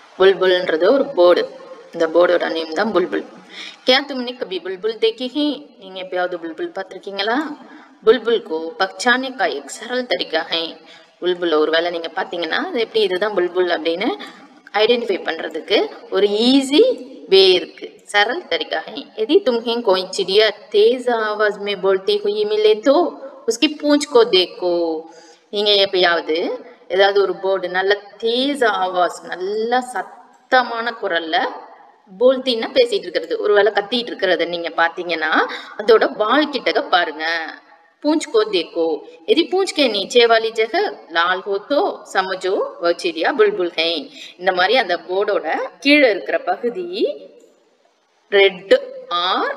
புல்புல்ன்றது ஒரு போர்டு இந்த போர்டோட நேம் தான் புல்புல் क्या तुमने कभी बुलबुल देखी है நீங்க எப்பயாவது புல்புல் பார்த்திருக்கீங்களா புல்புல் கோ பச்சானே கா एक सरल तरीका है புல்புல் ஒருவேளை நீங்க பாத்தீங்கன்னா அது எப்படி இதுதான் புல்புல் அப்படின்னு ஐடென்டிஃபை பண்றதுக்கு ஒரு ஈஸி வே இருக்கு सरल तरीका है यदि तुम्हें कोई चिड़िया तेज आवाज में बोलती हुई मिले तो उसकी पूंछ को देखो நீங்க எப்பயாவது ஏதாவது ஒரு போர்டு நல்ல தேஜ ஆவாஸ் நல்ல சத்தமான குரல்ல போல்த்தின்னா பேசிட்டு இருக்கிறது ஒருவேளை கத்திட்டு இருக்கிறத நீங்க பாத்தீங்கன்னா அதோட வால் கிட்டக பாருங்க पूंछ को देखो यदि पूंछ के नीचे वाली जगह लाल हो तो समझो वह चिड़िया बुलबुल है இந்த மாதிரி அந்த போர்டோட கீழே இருக்கிற பகுதி ரெட் ஆர்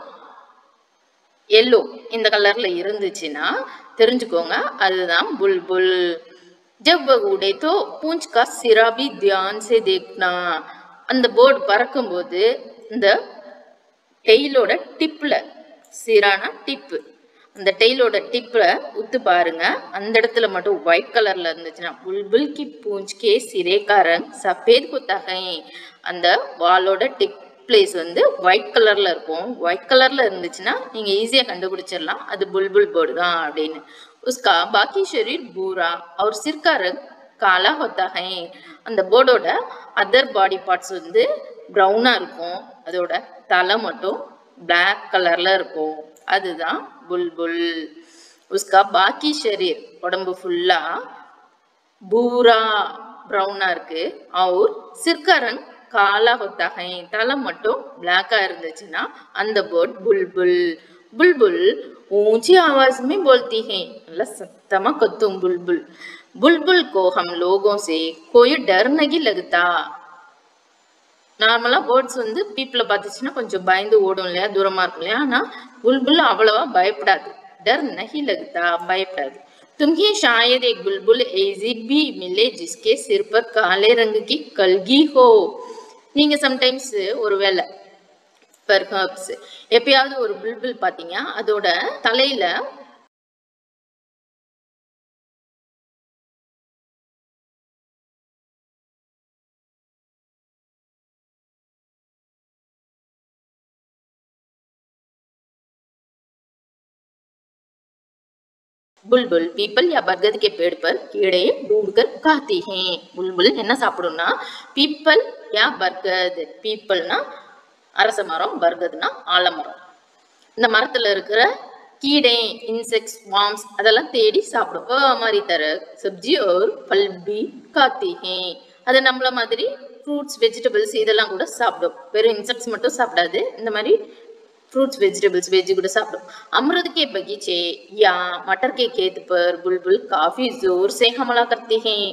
எல்லோ இந்த கலர்ல இருந்துச்சுன்னா தெரிஞ்சுக்கோங்க அதுதான் புல்புல் जब वह उड़े तो पूंछ का सिरा भी ध्यान से देखना அந்த போர்டு பறக்கும்போது இந்த டெய்லோட டிப்ல சிரானா டிப்பு அந்த டெய்லோட டிப்ல உத்து பாருங்க அந்த இடத்துல மட்டும் ஒயிட் கலர்ல இருந்துச்சுன்னா புல்புல் கி பூஞ்ச் கே சிரே கா ரங் சஃபேத் குத்தகை அந்த வாலோட டிப் பிளேஸ் வந்து ஒயிட் கலர்ல இருக்கும் ஒயிட் கலர்ல இருந்துச்சுன்னா நீங்க ஈஸியா கண்டுபிடிச்சிடலாம் அது புல்புல் போர்டு தான் அப்படின்னு உஸ்கா பாக்கி ஷரீர் பூரா और सिर का रंग काला होता है அந்த போர்டோட அதர் பாடி பார்ட்ஸ் வந்து ப்ரௌனா இருக்கும் அதோட தலை மட்டும் Black கலர்ல இருக்கும் அதுதான் புல்புல் உஸ்கா பாக்கி ஷரீர் உடம்பு ஃபுல்லா பூரா ப்ரௌனா இருக்கு और सिर का रंग काला होता है தலை மட்டும் பிளாக்கா இருந்துச்சுன்னா அந்த போர்ட் புல்புல் बुलबुल ऊंची आवाज में बोलती है நல்லா சத்தமா கத்தும் बुलबुल बुलबुल को हम लोगों से कोई डर नहीं लगता நார்மலா பேர்ட்ஸ் வந்து பீப்புளை பார்த்துச்சுன்னா கொஞ்சம் பயந்து ஓடும் இல்லையா தூரமா இருக்கும் இல்லையா ஆனா புல்புல் அவ்வளவா பயப்படாது डर नहीं लगता பயப்படாது तुम्हें शायद एक बुलबुल ऐसी भी मिले जिसके सिर पर काले रंग की कलगी हो நீங்க சம்டைம்ஸ் ஒருவேளை பெர்ஹப்ஸ் எப்பயாவது ஒரு புல்புல் பார்த்தீங்க அதோட தலையில बुलबुल पीपल या बरगद के पेड़ पर कीड़े ढूंढकर खाती हैं बुलबुल என்ன சாப்பிடும்னா பீப்பல் யா பர்கத் பீப்பல்னா அரச மரம் பர்கத்னா ஆலமரம் இந்த மரத்துல இருக்கிற कीड़े इंसेक्ट्स वार्म्स அதெல்லாம் தேடி சாப்பிடும் ஓ மாதிரி தர சப்ஜி और फल भी खाती हैं அது நம்மள மாதிரி ஃப்ரூட்ஸ் வெஜிடபிள்ஸ் இதெல்லாம் கூட சாப்பிடும் வெறும் இன்செக்ட்ஸ் மட்டும் சாப்பிடாது இந்த மாதிரி फ्रूट्स वेजिटेबल्स वेज கூட சாப்பிடும் अमरूद के बगीचे या मटर के खेत पर बुलबुल काफी जोर से हमला करते हैं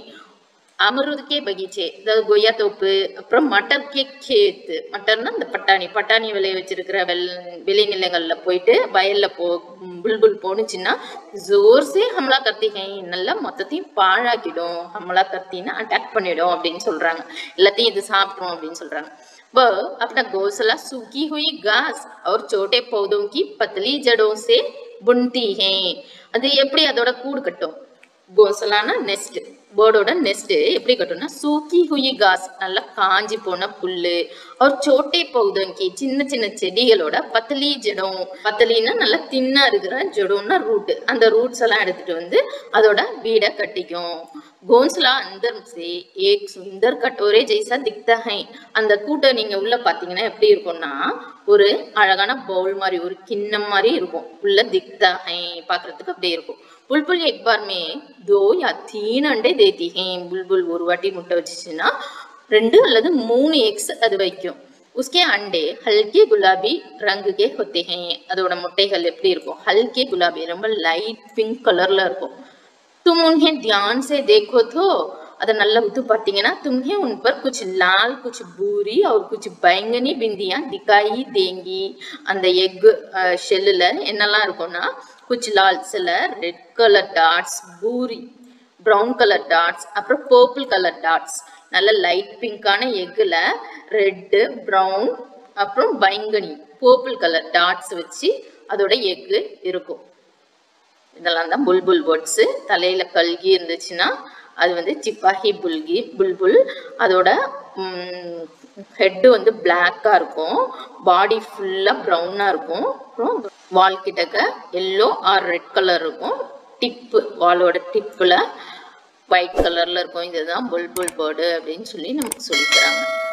அமருது கே பகீச்சே அதாவது கொய்யா தோப்பு அப்புறம் மட்டர் கே கேத்து மட்டர்னா இந்த பட்டாணி பட்டாணி விளைய வச்சிருக்கிற வெள் விளைநிலங்கள்ல போயிட்டு வயல்ல போ புல்புல் போனுச்சுன்னா ஜோர்ஸே ஹம்லா கத்திகை நல்லா மொத்தத்தையும் பாழாக்கிடும் ஹம்லா கத்தின்னா அட்டாக் பண்ணிடும் அப்படின்னு சொல்றாங்க எல்லாத்தையும் இது சாப்பிடும் அப்படின்னு சொல்றாங்க वह अपना घोंसला सूखी हुई घास और छोटे पौधों की पतली जड़ों से बुनती है அது எப்படி அதோட கூடு கட்டும் கோசலானா நெஸ்ட் பேர்டோட நெஸ்ட் எப்படி கட்டும்னா சூக்கி ஹுயி காஸ் நல்லா காஞ்சி போன புல்லு ஒரு சோட்டை பௌதங்கி சின்ன சின்ன செடிகளோட பத்தலி ஜடம் பத்தலின்னா நல்லா தின்னா இருக்கிற ஜடம்னா ரூட் அந்த ரூட்ஸ் எல்லாம் எடுத்துட்டு வந்து அதோட வீடை கட்டிக்கும் கோன்ஸ்லா அந்தர் சே ஏக் சுந்தர் கட்டோரே ஜெய்சா திக்தா ஹை அந்த கூட்டை நீங்க உள்ள பாத்தீங்கன்னா எப்படி இருக்கும்னா ஒரு அழகான பவுல் மாதிரி ஒரு கிண்ணம் மாதிரி இருக்கும் உள்ள திக்தா ஹை பாக்குறதுக்கு அப்படியே இருக்கும் बुलबुल एक बार में दो या तीन अंडे देती हैं बुलबुल ஒரு வாட்டி முட்டை வச்சுச்சுன்னா ரெண்டு அல்லது மூணு எக்ஸ் அது வைக்கும் उसके अंडे हल्के गुलाबी रंग के होते हैं அதோட முட்டைகள் எப்படி இருக்கும் हल्के गुलाबी ரொம்ப லைட் பிங்க் கலர்ல இருக்கும் तुम उन्हें ध्यान से देखो तो அதை நல்லா உத்து பார்த்தீங்கன்னா तुम्हें उन पर कुछ लाल कुछ भूरी और कुछ बैंगनी बिंदियां दिखाई देंगी அந்த எக் ஷெல்லில் என்னெல்லாம் இருக்கும்னா குச் லால் சில ரெட் கலர் டாட்ஸ் பூரி ப்ரௌன் கலர் டாட்ஸ் அப்புறம் பர்பிள் கலர் டாட்ஸ் நல்ல லைட் பிங்கான எக்கில் ரெட்டு ப்ரௌன் அப்புறம் பைங்கனி பர்பிள் கலர் டாட்ஸ் வச்சு அதோட எக்கு இருக்கும் இதெல்லாம் தான் புல்புல் பேர்ட்ஸு தலையில் கல்கி இருந்துச்சுன்னா அது வந்து சிப்பாஹி புல்கி புல்புல் அதோட ஹெட்டு வந்து பிளாக்காக இருக்கும் பாடி ஃபுல்லாக ப்ரௌனாக இருக்கும் அப்புறம் வால் கிட்டக்க எல்லோ ஆர் ரெட் கலர் இருக்கும் டிப்பு வாலோட டிப்பில் ஒயிட் கலரில் இருக்கும் இதுதான் புல்புல் பேர்டு அப்படின்னு சொல்லி நமக்கு சொல்லித்தராங்க